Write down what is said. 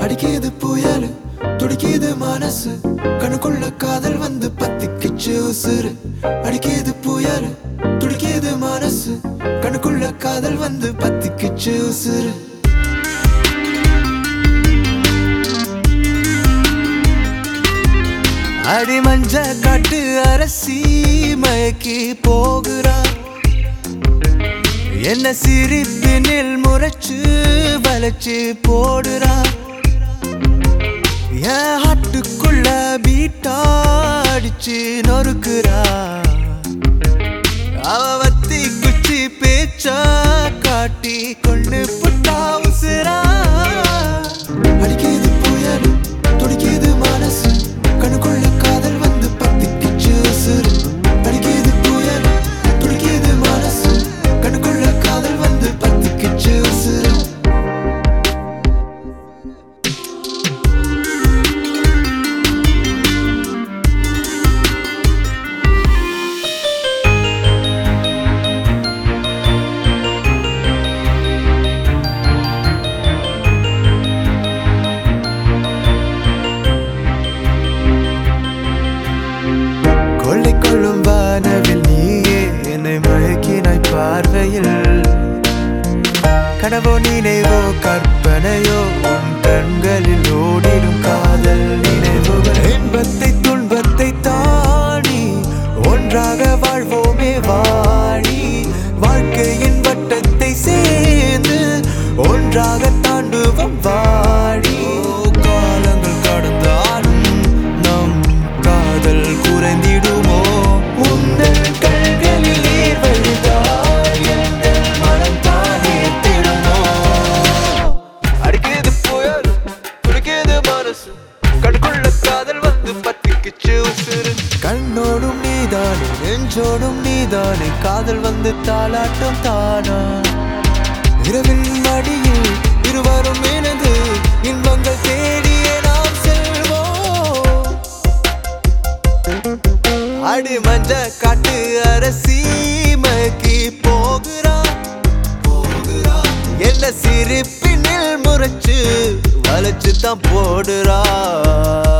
அடிக்கிது புயல் துடிக்கிது மனசு கணுக்குள்ள காதல் வந்து பத்திக்கிச்சு உசுறு அடிக்கிது புயல் துடிக்கிது மனசு கணுக்குள்ள காதல் வந்து பத்திக்கிச்சு உசுறு அடி மஞ்ச காட்டு அரசி மயக்கி போகிறா என்ன சிரிப்பினில் முறைச்சு வளைச்சு போடுறா என் ஹாட்டுக்குள்ள பீட்டா அடிச்சு நொறுக்குறா அவ வத்தி குச்சி பேச்சா காட்டி கொண்டு புட்டா உசுரா அடிக்கிது புயல் துடிக்கிது மனசு கணுக்குள்ள காதல் வந்து பத்திக்கிச்சு உசுரு அடிக்கிது புயல் துடிக்கிது மனசு கணுக்குள்ள காதல் வந்து பத்திக்கிச்சு உசுரு கொள்ளை கொள்ளும் வானவில் நீயே என்னை மயக்கினாய் பார்வையில் கனவோ நினைவோ கற்பனையோ உன் கண்களில் ஓடிடும் காதல் நினைவுகள் இன்பத்தை துன்பத்தை தாண்டி ஒன்றாக வாழ்வோமே வாழி வாழ்க்கையின் வட்டத்தை சேர்ந்து ஒன்றாக தாண்டுவோம் வாடி காலங்கள் கடந்தாலும் நம் காதல் குறைந்திடுமோ உங்கள் கண்களில் நீர் வழிந்தால் எங்கள் மனம் தானே திடுமோ அடிக்கிது புயல் குடிக்கிது மனசு கண்குள்ள காதல் வந்து பத்திக்கிச்சு உசுறு கண்ணோடும் நீதானே நெஞ்சோடும் நீதானே காதல் வந்து தாளாட்டம் தானா இரவில் மடியில் இருவரும் இணைந்து இன்பங்கள் தேடியே நாம் செல்வோம் அடி மஞ்ச காட்டு அரசி மயக்கி போகிறா போகிறா என்ன சிரிப்பினில் முறைச்சு வளைச்சு தான் போடுறா